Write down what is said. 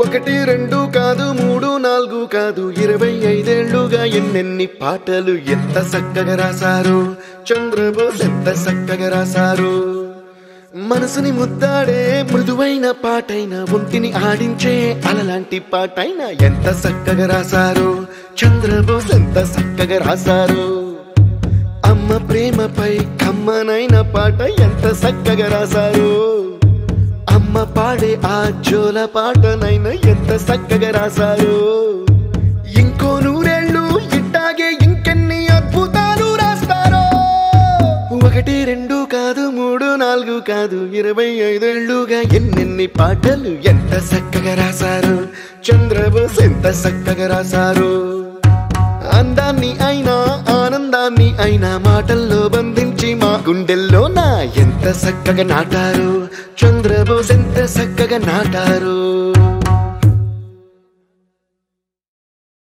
ఒకటి రెండు కాదు మూడు నాలుగు కాదు ఇరవై ఐదేళ్లుగా ఎన్నెన్ని పాటలు ఎంత చక్కగా రాశారు చంద్రబోస్ ఎంత చక్కగా రాశారు మనసుని ముద్దాడే మృదువైన పాటైన ఒంటిని ఆడించే అలలాంటి పాటైన ఎంత చక్కగా రాశారు చంద్రబోస్ ఎంత చక్కగా రాశారు అమ్మ ప్రేమపై కమ్మనైన పాట ఎంత చక్కగా రాశారు అమ్మ పాడే ఆ జోల పాటనైనా ఎంత చక్కగా రాశారు ఇంకో నూరేళ్ళు ఇట్టాగే ఇంకెన్ని అద్భుతాలు రాస్తారో ఒకటి రెండు కాదు మూడు నాలుగు కాదు ఇరవై ఐదేళ్లుగా ఎన్నెన్ని పాటలు ఎంత చక్కగా రాశారు చంద్రబోస్ ఎంత చక్కగా రాశారు అందాన్ని అయినా ఆనందాన్ని అయినా మాటల్లో బంధించి మా గుండెల్లో నా ఎంత చక్కగా నాటారు చంద్రబోస్ ఎంత చక్కగా నాటారు